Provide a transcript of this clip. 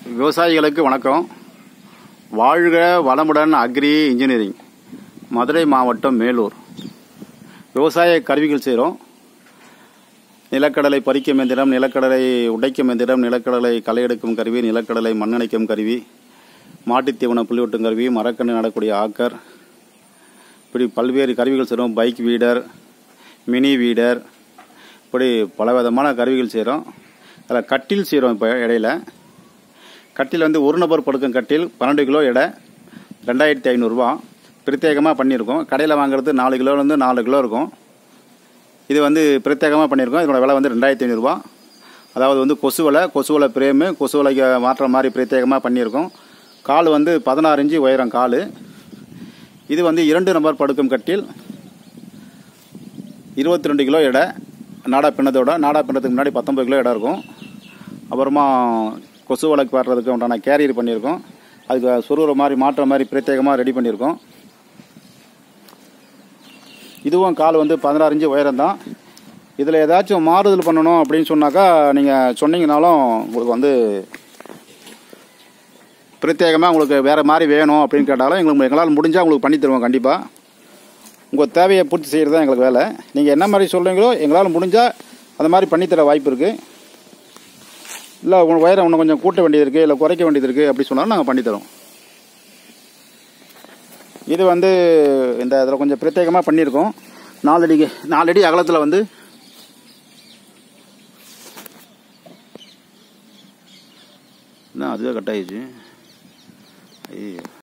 விவசாயிகளுக்கு வணக்கம் வாழ்க வளமுடன் அக்ரி இன்ஜினியரிங் மதுரை மாவட்டம் மேலூர் விவசாய கருவிகள் செய்கிறோம் நிலக்கடலை பறிக்கும் எந்திரம் நிலக்கடலை உடைக்கும் எந்திரம் நிலக்கடலை களை எடுக்கும் கருவி நிலக்கடலை மண்ணணைக்கும் கருவி மாட்டுத் தீவன புள்ளிவட்டும் கருவி மரக்கன்று நடக்கூடிய ஆக்கர் இப்படி பல்வேறு கருவிகள் செய்கிறோம் பைக் வீடர் மினி வீடர் இப்படி பல விதமான கருவிகள் செய்கிறோம் அதில் கட்டில் செய்கிறோம் இப்போ இடையில கட்டில் வந்து ஒரு நபர் படுக்கும் கட்டில் பன்னெண்டு கிலோ எடை ரெண்டாயிரத்தி ஐநூறுரூவா பிரத்யேகமாக பண்ணியிருக்கோம் கடையில் வாங்குறது நாலு கிலோலேருந்து நாலு கிலோ இருக்கும் இது வந்து பிரத்யேகமாக பண்ணியிருக்கோம் இதோட விலை வந்து ரெண்டாயிரத்தி ஐநூறுரூவா அதாவது வந்து கொசு வலை கொசு வலை பிரேமு கொசு வலைக்கு மாற்றுற மாதிரி பிரத்யேகமாக பண்ணியிருக்கோம் கால் வந்து பதினாறு இன்ச்சு உயரம் கால் இது வந்து இரண்டு நபர் படுக்கும் கட்டில் இருபத்தி ரெண்டு கிலோ எடை நாடா பின்னதோட நாடா பின்னதுக்கு முன்னாடி பத்தொம்பது கிலோ எடை இருக்கும் அப்புறமா கொசு வலைக்கு பாடுறதுக்கு உண்டான கேரியர் பண்ணியிருக்கோம் அதுக்கு சொருகிற மாதிரி மாற்றுற மாதிரி பிரத்யேகமாக ரெடி பண்ணியிருக்கோம் இதுவும் கால் வந்து பதினாறு இன்ச்சு உயரம் தான் இதில் ஏதாச்சும் மாறுதல் பண்ணணும் அப்படின்னு சொன்னாக்கா நீங்கள் சொன்னீங்கனாலும் உங்களுக்கு வந்து பிரத்யேகமாக உங்களுக்கு வேறு மாதிரி வேணும் அப்படின்னு கேட்டாலும் எங்களுக்கு எங்களால் முடிஞ்சால் உங்களுக்கு பண்ணி தருவோம் கண்டிப்பாக உங்கள் தேவையை பூர்த்தி செய்கிறது தான் எங்களுக்கு வேலை நீங்கள் என்ன மாதிரி சொல்கிறீங்களோ எங்களால் முடிஞ்சால் அந்த மாதிரி பண்ணித்தர வாய்ப்பு இருக்குது இல்லை உங்கள் உயரம் இன்னும் கொஞ்சம் கூட்ட வேண்டியது இருக்குது இல்லை குறைக்க வேண்டியது இருக்குது அப்படி சொன்னாலும் நாங்கள் பண்ணித்தரோம் இது வந்து இந்த இதில் கொஞ்சம் பிரத்யேகமாக பண்ணியிருக்கோம் நாலடி நாலடி அகலத்தில் வந்து என்ன அதுவே கட் ஆயிடுச்சு ஐயோ